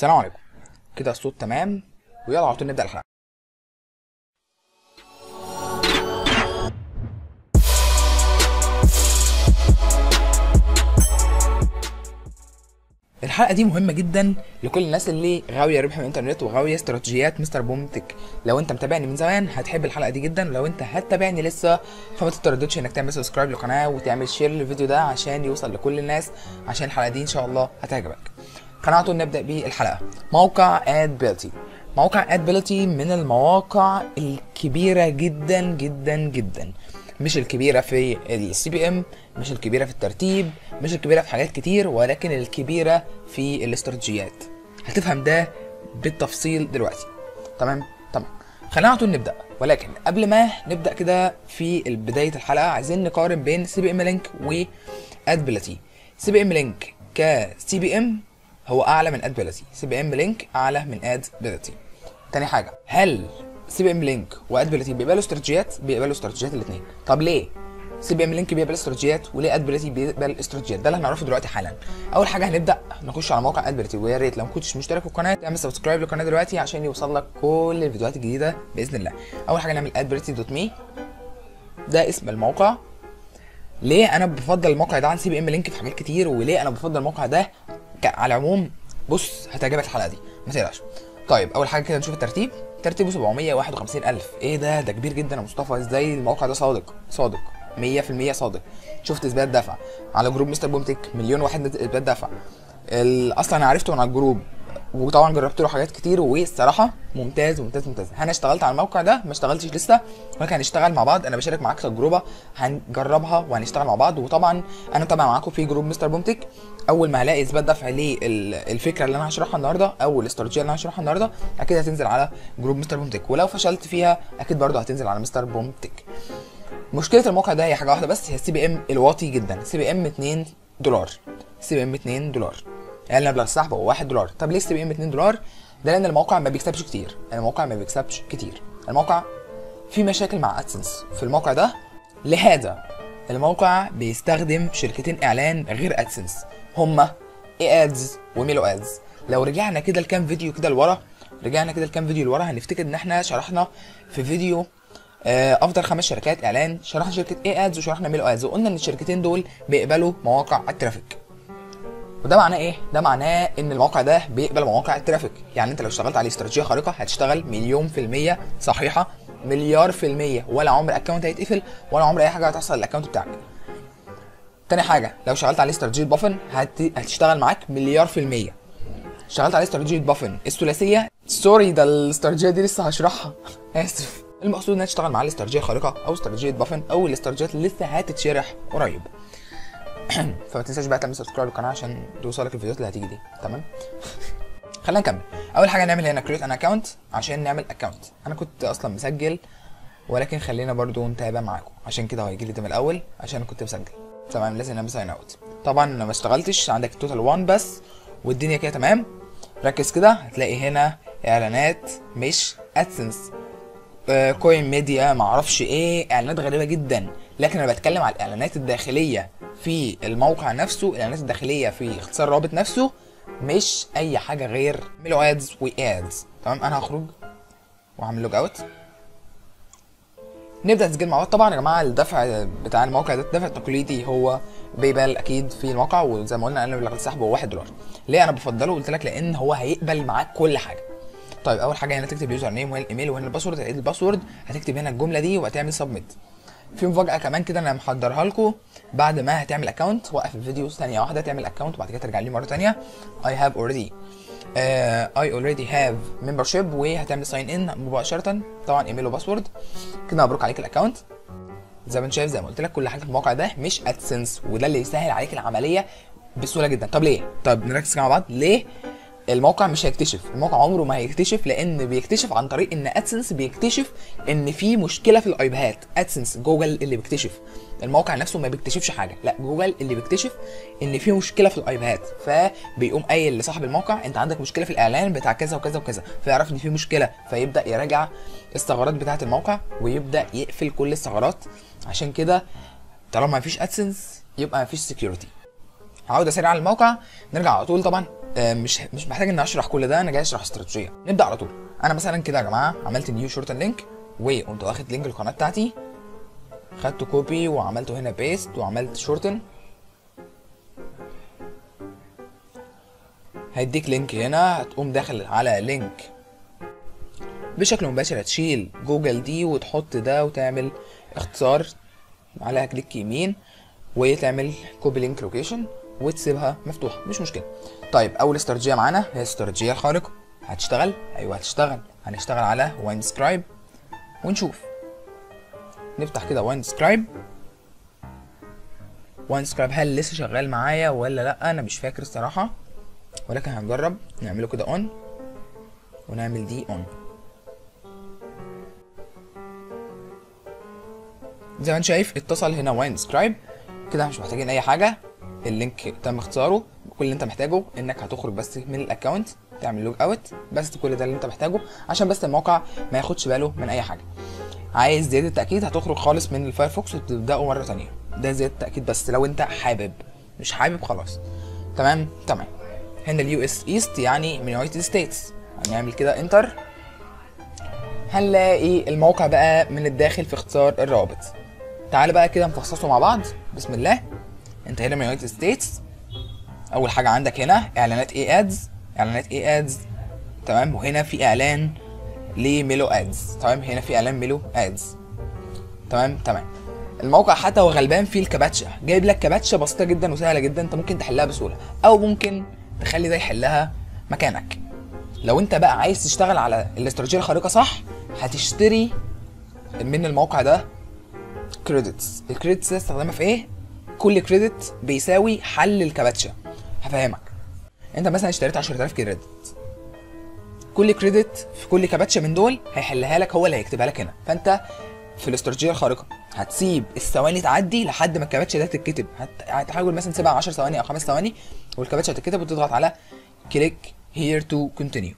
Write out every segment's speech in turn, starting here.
السلام عليكم كده الصوت تمام ويلا على طول نبدا الحلقه الحلقه دي مهمه جدا لكل الناس اللي غاويه ربح من الانترنت وغاويه استراتيجيات مستر بومتك لو انت متابعني من زمان هتحب الحلقه دي جدا لو انت هتتابعني لسه فما تترددش انك تعمل سبسكرايب للقناه وتعمل شير للفيديو ده عشان يوصل لكل الناس عشان الحلقه دي ان شاء الله هتعجبك خلينا على طول نبدا بالحلقه موقع ادبيلتي موقع ادبيلتي من المواقع الكبيره جدا جدا جدا مش الكبيره في السي بي ام مش الكبيره في الترتيب مش الكبيره في حاجات كتير ولكن الكبيره في الاستراتيجيات هتفهم ده بالتفصيل دلوقتي تمام تمام خلينا على طول نبدا ولكن قبل ما نبدا كده في بدايه الحلقه عايزين نقارن بين سي بي ام لينك وادبيلتي سي بي ام لينك كسي بي ام هو اعلى من ادبيلتي سي بي ام لينك اعلى من ادبيلتي تاني حاجه هل سي بي ام لينك وادبيلتي بيقبلوا استراتيجيات بيقبلوا استراتيجيات الاثنين طب ليه سي بي ام لينك بيقبل استراتيجيات وليه ادبيلتي بيقبل استراتيجيات ده اللي هنعرفه دلوقتي حالا اول حاجه هنبدا نخش على موقع ادبيلتي ويا ريت لو ما كنتش مشترك في القناه تعمل سبسكرايب للقناه دلوقتي عشان يوصل لك كل الفيديوهات الجديده باذن الله اول حاجه نعمل ادبيلتي دوت مي ده اسم الموقع ليه انا بفضل الموقع ده عن سي بي ام لينك في حاجات كتير وليه انا بفضل الموقع ده ك- على العموم بص هتعجبك الحلقه دي ما تقلقش طيب اول حاجه كده نشوف الترتيب ترتيبه 751 الف ايه ده ده كبير جدا يا مصطفى ازاي الموقع ده صادق صادق 100% صادق شفت اثبات دفع على جروب مستر بومتك مليون واحد اثبات دفع ال- اصلا انا عرفته من على الجروب وطبعا جربت له حاجات كتير والصراحه ممتاز ممتاز ممتاز انا اشتغلت على الموقع ده ما اشتغلتش لسه ولكن هنشتغل مع بعض انا بشارك معاك تجربه هنجربها وهنشتغل مع بعض وطبعا انا متابع معاكم في جروب مستر بومتك اول ما هلاقي اثبات دفع للفكره اللي انا هشرحها النهارده او الاستراتيجيه اللي انا هشرحها النهارده اكيد هتنزل على جروب مستر بومتك ولو فشلت فيها اكيد برضه هتنزل على مستر بومتك مشكله الموقع ده هي حاجه واحده بس هي السي بي ام الواطي جدا سي بي ام 2 دولار سي بي ام 2 دولار يعني مبلغ السحب هو 1 دولار طب ليه السي بي ام 2 دولار ده لان الموقع ما بيكسبش كتير الموقع ما بيكسبش كتير الموقع فيه مشاكل مع ادسنس في الموقع ده لهذا الموقع بيستخدم شركتين اعلان غير ادسنس هما اي ادز وميلو ادز لو رجعنا كده لكام فيديو كده لورا رجعنا كده لكام فيديو لورا هنفتكر ان احنا شرحنا في فيديو آه، افضل خمس شركات اعلان شرحنا شركه اي ادز وشرحنا ميلو ادز وقلنا ان الشركتين دول بيقبلوا مواقع الترافيك وده معناه ايه؟ ده معناه ان الموقع ده بيقبل مواقع الترافيك، يعني انت لو اشتغلت عليه استراتيجيه خارقه هتشتغل مليون في المية صحيحه مليار في المية ولا عمر الاكونت هيتقفل ولا عمر اي حاجه هتحصل للاكونت بتاعك. تاني حاجه لو شغلت عليه استراتيجيه بافن هت... هتشتغل معاك مليار في المية. اشتغلت عليه استراتيجيه بافن الثلاثيه سوري ده الاستراتيجيه دي لسه هشرحها اسف المقصود انها تشتغل معاه الاستراتيجيه الخارقه او استراتيجيه بافن او الاستراتيجيات اللي لسه هتتشرح قريب. فما تنساش بقى تعمل سبسكرايب للقناه عشان توصلك الفيديوهات اللي هتيجي دي تمام خلينا نكمل اول حاجه نعمل هنا كريت ان اكونت عشان نعمل اكونت انا كنت اصلا مسجل ولكن خلينا برضو نتابع معاكم عشان كده هيجي لي ده من الاول عشان انا كنت مسجل تمام لازم نعمل ساين اوت طبعا لو ما اشتغلتش عندك توتال 1 بس والدنيا كده تمام ركز كده هتلاقي هنا اعلانات مش ادسنس كوين ميديا معرفش ايه اعلانات غريبه جدا لكن انا بتكلم على الاعلانات الداخليه في الموقع نفسه الاعلانات الداخليه في اختصار الرابط نفسه مش اي حاجه غير ميلو ادز وادز تمام انا هخرج وهعمل لوج اوت نبدا تسجيل مع بعض طبعا يا جماعه الدفع بتاع الموقع ده الدفع التقليدي هو بايبال اكيد في الموقع وزي ما قلنا انا مبلغ السحب هو 1 دولار ليه انا بفضله قلت لك لان هو هيقبل معاك كل حاجه طيب اول حاجه هنا تكتب يوزر نيم وهنا الايميل وهنا الباسورد هتعيد الباسورد هتكتب هنا الجمله دي وهتعمل سبميت في مفاجاه كمان كده انا محضرها لكم بعد ما هتعمل اكونت وقف الفيديو ثانيه واحده تعمل اكونت وبعد كده ترجع لي مره ثانيه اي هاف اوريدي اي اوريدي هاف ممبرشيب وهتعمل ساين ان مباشره طبعا ايميل وباسورد كده مبروك عليك الاكونت زي ما انت شايف زي ما قلت لك كل حاجه في الموقع ده مش ادسنس وده اللي يسهل عليك العمليه بسهوله جدا طب ليه طب نركز كده مع بعض ليه الموقع مش هيكتشف الموقع عمره ما هيكتشف لان بيكتشف عن طريق ان ادسنس بيكتشف ان في مشكله في الايباد ادسنس جوجل اللي بيكتشف الموقع نفسه ما بيكتشفش حاجه لا جوجل اللي بيكتشف ان في مشكله في الايباد فبيقوم قايل لصاحب الموقع انت عندك مشكله في الاعلان بتاع كذا وكذا وكذا فيعرف ان في مشكله فيبدا يراجع الثغرات بتاعه الموقع ويبدا يقفل كل الثغرات عشان كده طالما ما فيش ادسنس يبقى ما فيش سكيورتي عوده سريعه على الموقع نرجع على طول طبعا آه، مش مش محتاج ان اشرح كل ده انا جاي اشرح استراتيجيه نبدا على طول انا مثلا كده يا جماعه عملت نيو شورتن لينك وقمت واخد لينك القناه بتاعتي خدته كوبي وعملته هنا بيست وعملت شورتن هيديك لينك هنا هتقوم داخل على لينك بشكل مباشر هتشيل جوجل دي وتحط ده وتعمل اختصار عليها كليك يمين وتعمل كوبي لينك لوكيشن وتسيبها مفتوحه مش مشكله طيب اول استراتيجيه معانا هي الاستراتيجيه الخارقه هتشتغل ايوه هتشتغل هنشتغل على واين سكرايب ونشوف نفتح كده واين سكرايب واين سكرايب هل لسه شغال معايا ولا لا انا مش فاكر الصراحه ولكن هنجرب نعمله كده اون ونعمل دي اون زي ما انت شايف اتصل هنا واين سكرايب كده مش محتاجين اي حاجه اللينك تم اختصاره كل اللي انت محتاجه انك هتخرج بس من الاكونت تعمل لوج اوت بس كل ده اللي انت محتاجه عشان بس الموقع ما ياخدش باله من اي حاجه عايز زياده تاكيد هتخرج خالص من الفايرفوكس وتبداه مره تانية ده زياده تاكيد بس لو انت حابب مش حابب خلاص تمام تمام هنا اليو اس ايست يعني من يونايتد ستيتس هنعمل كده انتر هنلاقي الموقع بقى من الداخل في اختصار الرابط تعال بقى كده نفصصه مع بعض بسم الله انت هنا من يونايتد ستيتس اول حاجه عندك هنا اعلانات اي ادز اعلانات اي ادز تمام وهنا في اعلان لميلو ادز تمام هنا في اعلان ميلو ادز تمام تمام الموقع حتى هو غلبان فيه الكباتشا جايب لك كباتشا بسيطه جدا وسهله جدا انت ممكن تحلها بسهوله او ممكن تخلي ده يحلها مكانك لو انت بقى عايز تشتغل على الاستراتيجيه الخارقه صح هتشتري من الموقع ده كريدتس الكريدتس ده استخدامها في ايه كل كريدت بيساوي حل الكباتشا هفهمك انت مثلا اشتريت 10000 كريدت كل كريدت في كل كباتشا من دول هيحلها لك هو اللي هيكتبها لك هنا فانت في الاستراتيجيه الخارقه هتسيب الثواني تعدي لحد ما الكباتشا ده تتكتب هت- هتحاول مثلا تسيبها 10 ثواني او 5 ثواني والكباتشا هتتكتب وتضغط على كليك هير تو كونتينيو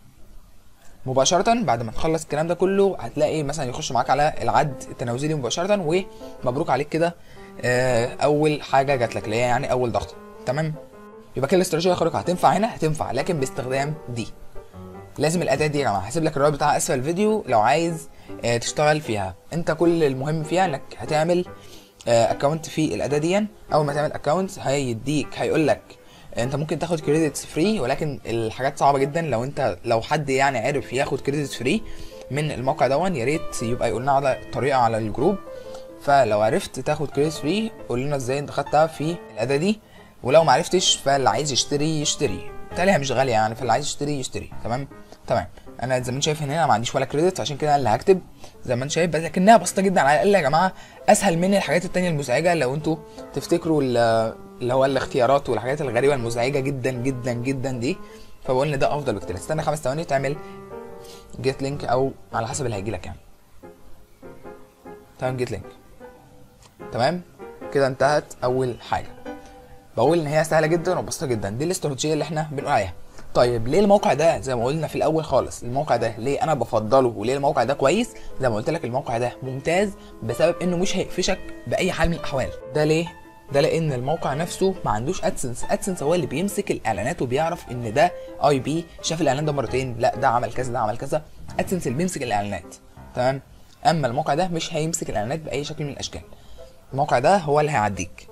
مباشرة بعد ما تخلص الكلام ده كله هتلاقي مثلا يخش معاك على العد التنازلي مباشرة ومبروك عليك كده آه، أول حاجة جات لك اللي هي يعني أول ضغطة تمام يبقى كده الاستراتيجية الخارقة هتنفع هنا هتنفع لكن باستخدام دي لازم الأداة دي يا جماعة هسيب لك الرابط بتاعها أسفل الفيديو لو عايز آه، تشتغل فيها أنت كل المهم فيها إنك هتعمل اكونت في الأداة دي أول ما تعمل اكونت هيديك هيقول لك انت ممكن تاخد كريدتس فري ولكن الحاجات صعبه جدا لو انت لو حد يعني عرف ياخد كريدتس فري من الموقع دون يا ريت يبقى يقول لنا على طريقه على الجروب فلو عرفت تاخد كريدتس فري قول لنا ازاي انت خدتها في الاداه دي ولو ما عرفتش فاللي عايز يشتري يشتري بالتالي هي مش غاليه يعني فاللي عايز يشتري يشتري تمام تمام انا زي ما انت شايف هنا أنا ما عنديش ولا كريدت عشان كده انا اللي هكتب زي ما انت شايف بس لكنها بسيطه جدا على الاقل يا جماعه اسهل من الحاجات التانية المزعجه لو انتوا تفتكروا ال- اللي هو الاختيارات والحاجات الغريبه المزعجه جدا جدا جدا دي فبقول ان ده افضل بكتير استنى خمس ثواني تعمل جيت لينك او على حسب اللي هيجي لك يعني تمام جيت لينك تمام كده انتهت اول حاجه بقول ان هي سهله جدا وبسيطه جدا دي الاستراتيجيه اللي احنا بنقول عليها طيب ليه الموقع ده زي ما قلنا في الاول خالص الموقع ده ليه انا بفضله وليه الموقع ده كويس زي ما قلت لك الموقع ده ممتاز بسبب انه مش هيقفشك باي حال من الاحوال ده ليه ده لان الموقع نفسه ما عندوش ادسنس ادسنس هو اللي بيمسك الاعلانات وبيعرف ان ده اي بي شاف الاعلان ده مرتين لا ده عمل كذا ده عمل كذا ادسنس اللي بيمسك الاعلانات تمام اما الموقع ده مش هيمسك الاعلانات باي شكل من الاشكال الموقع ده هو اللي هيعديك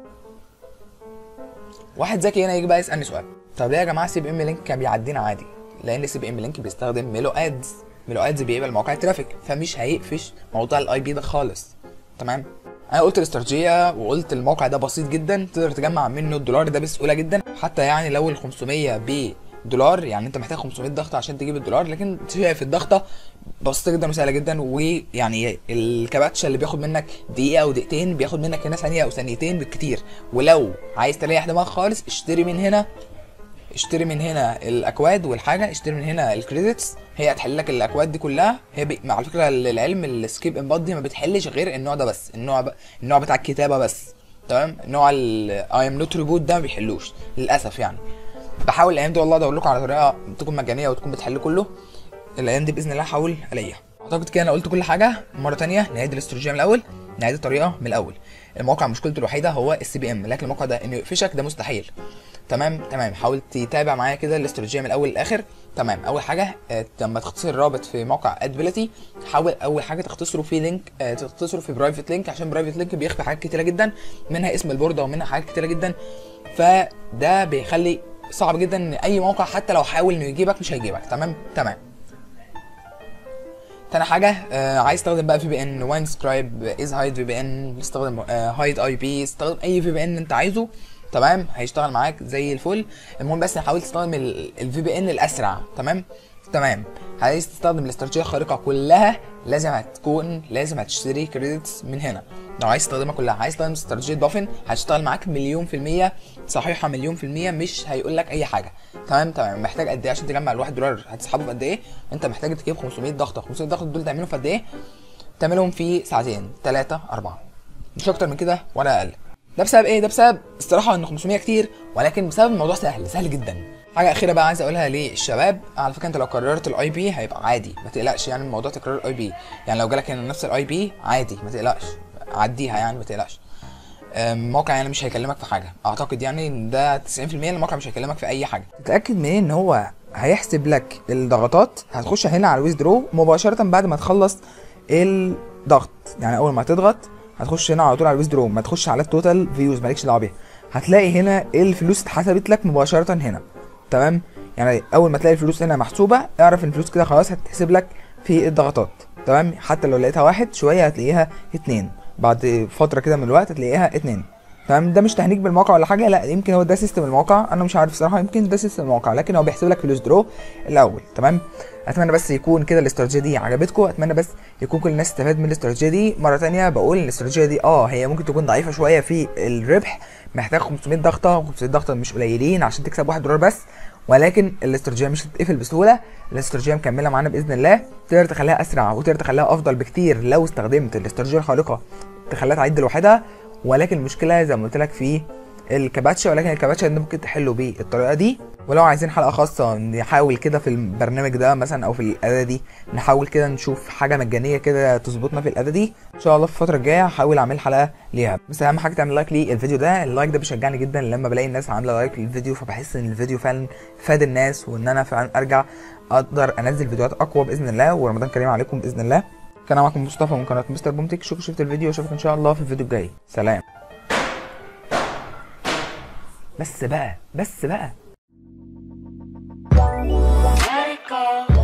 واحد ذكي هنا يجي بقى يسالني سؤال طب ليه يا جماعه سي بي ام لينك كان بيعدينا عادي لان سي بي ام لينك بيستخدم ميلو ادز ميلو ادز بيقبل مواقع الترافيك فمش هيقفش موضوع الاي بي ده خالص تمام انا قلت الاستراتيجيه وقلت الموقع ده بسيط جدا تقدر تجمع منه الدولار ده بسهوله جدا حتى يعني لو ال 500 بدولار يعني انت محتاج 500 ضغطه عشان تجيب الدولار لكن شايف الضغطه بسيطه جدا وسهله جدا ويعني الكباتشا اللي بياخد منك دقيقه او دقيقتين بياخد منك هنا ثانيه او ثانيتين بالكتير ولو عايز تريح دماغك خالص اشتري من هنا اشتري من هنا الاكواد والحاجه اشتري من هنا الكريدتس هي هتحل لك الاكواد دي كلها هي بي... على فكره للعلم السكيب انباد دي ما بتحلش غير النوع ده بس النوع ب... النوع بتاع الكتابه بس تمام نوع الاي ام نوت ريبوت ده ما بيحلوش للاسف يعني بحاول الايام دي والله ادور لكم على طريقه تكون مجانيه وتكون بتحل كله الايام دي باذن الله هحاول الاقيها اعتقد كده انا قلت كل حاجه مره تانية نعيد الاستراتيجيه من الاول نعيد الطريقه من الاول الموقع مشكلته الوحيده هو السي بي ام لكن الموقع ده انه يقفشك ده مستحيل تمام تمام حاول تتابع معايا كده الاستراتيجيه من الاول للاخر تمام اول حاجه آه، لما تختصر الرابط في موقع ادبيلتي حاول اول حاجه تختصره في لينك آه، تختصره في برايفت لينك عشان برايفت لينك بيخفي حاجات كتيره جدا منها اسم البورده ومنها حاجات كتيره جدا فده بيخلي صعب جدا ان اي موقع حتى لو حاول انه يجيبك مش هيجيبك تمام تمام تاني حاجة آه عايز تستخدم بقى في بي ان وين سكرايب از هايد في بي ان استخدم هايد اي بي استخدم اي في بي ان انت عايزه تمام هيشتغل معاك زي الفل المهم بس حاول تستخدم الفي بي ان الاسرع تمام تمام عايز تستخدم الاستراتيجيه الخارقه كلها لازم هتكون لازم هتشتري كريدتس من هنا لو عايز تستخدمها كلها عايز تستخدم استراتيجيه بافن هتشتغل معاك مليون في المية صحيحه مليون في المية مش هيقول لك اي حاجه تمام تمام محتاج قد ايه عشان تجمع الواحد دولار هتسحبه في قد ايه انت محتاج تجيب 500 ضغطه 500 ضغطه دول تعملهم في قد ايه تعملهم في ساعتين ثلاثة أربعة مش أكتر من كده ولا أقل ده بسبب إيه؟ ده بسبب الصراحة إن 500 كتير ولكن بسبب الموضوع سهل سهل جدا حاجة أخيرة بقى عايز أقولها للشباب على فكرة أنت لو قررت الأي بي هيبقى عادي ما تقلقش يعني من موضوع تكرار الأي بي يعني لو جالك هنا نفس الأي بي عادي ما تقلقش عديها يعني ما تقلقش الموقع يعني مش هيكلمك في حاجه اعتقد يعني ان ده 90% الموقع مش هيكلمك في اي حاجه تتاكد من ان هو هيحسب لك الضغطات هتخش هنا على الويزدرو مباشره بعد ما تخلص الضغط يعني اول ما تضغط هتخش هنا على طول على الويزدرو ما تخش على التوتال فيوز مالكش دعوه بيها هتلاقي هنا الفلوس اتحسبت لك مباشره هنا تمام يعني اول ما تلاقي الفلوس هنا محسوبه اعرف ان الفلوس كده خلاص هتتحسب لك في الضغطات تمام حتى لو لقيتها واحد شويه هتلاقيها اتنين بعد فتره كده من الوقت هتلاقيها اتنين تمام ده مش تهنيك بالموقع ولا حاجه لا يمكن هو ده سيستم الموقع انا مش عارف صراحه يمكن ده سيستم الموقع لكن هو بيحسب لك فلوس درو الاول تمام اتمنى بس يكون كده الاستراتيجيه دي عجبتكم اتمنى بس يكون كل الناس استفاد من الاستراتيجيه دي مره تانية بقول ان الاستراتيجيه دي اه هي ممكن تكون ضعيفه شويه في الربح محتاج 500 ضغطه 500 ضغطه مش قليلين عشان تكسب 1 دولار بس ولكن الاستراتيجيه مش هتتقفل بسهوله الاستراتيجيه مكمله معانا باذن الله تقدر تخليها اسرع وتقدر تخليها افضل بكتير لو استخدمت الاستراتيجيه الخارقه تخليها تعد لوحدها ولكن المشكله زي ما قلت لك في الكباتشا ولكن الكباتشا انت ممكن تحله بالطريقه دي ولو عايزين حلقه خاصه نحاول كده في البرنامج ده مثلا او في الاداه دي نحاول كده نشوف حاجه مجانيه كده تظبطنا في الاداه دي ان شاء الله في الفتره الجايه هحاول اعمل حلقه ليها بس اهم حاجه تعمل لايك للفيديو ده اللايك ده بيشجعني جدا لما بلاقي الناس عامله لايك للفيديو فبحس ان الفيديو فعلا فاد الناس وان انا فعلا ارجع اقدر انزل فيديوهات اقوى باذن الله ورمضان كريم عليكم باذن الله كان معاكم مصطفى من قناه مستر بومتك شوفوا شفت الفيديو واشوفك ان شاء الله في الفيديو الجاي سلام بس بقى بس بقى Let it go.